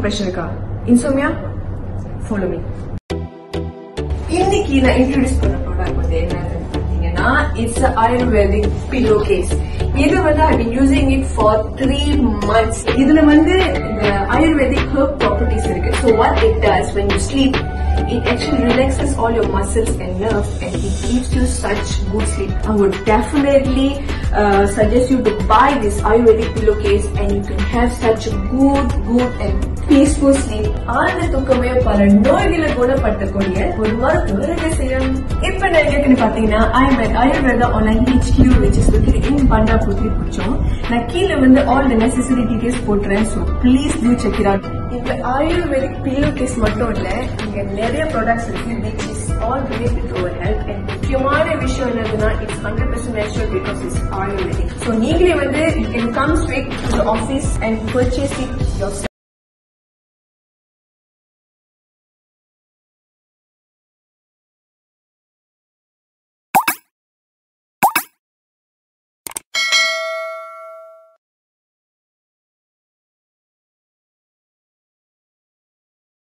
பிரஷருக்கா இன்சோமியா follow me இன்னைக்கு நான் introduce பண்ண ப்ராடக்ட் வந்து என்னன்னு பார்த்தீங்கன்னா இட்ஸ் ஆயுர்வேதிக் பில்லோ கேஸ் இது வந்து I been using it for three months இதுல வந்து இந்த ஆயுர்வேதிக் ஹர்ப் ப்ராப்பர்ட்டிஸ் இருக்கு so what it does when you sleep it actually relaxes all your muscles and nerves and it gives you such good sleep. I would definitely uh, suggest you to buy this Ayurvedic pillowcase and you can have such a good, good and peaceful sleep. ஆழ்ந்த தூக்கமே பல நோய்களை குணப்படுத்தக்கூடிய ஒரு மருத்துவ ரகசியம் இப்ப நான் எங்கன்னு பாத்தீங்கன்னா I'm at Ayurveda online HQ which is located in Banda Putri Puchom. நான் கீழே வந்து all the necessary details போட்டுறேன் so please do check it out. இந்த ஆயுர்வேதிக் பில்லோ கேஸ் மட்டும் இல்ல இங்க நிறைய ப்ராடக்ட்ஸ் இருக்கு which is all related to our health and முக்கியமான விஷயம் என்னதுன்னா it's hundred percent natural because it's Ayurvedic so நீங்களே வந்து you can come straight to the office and purchase it yourself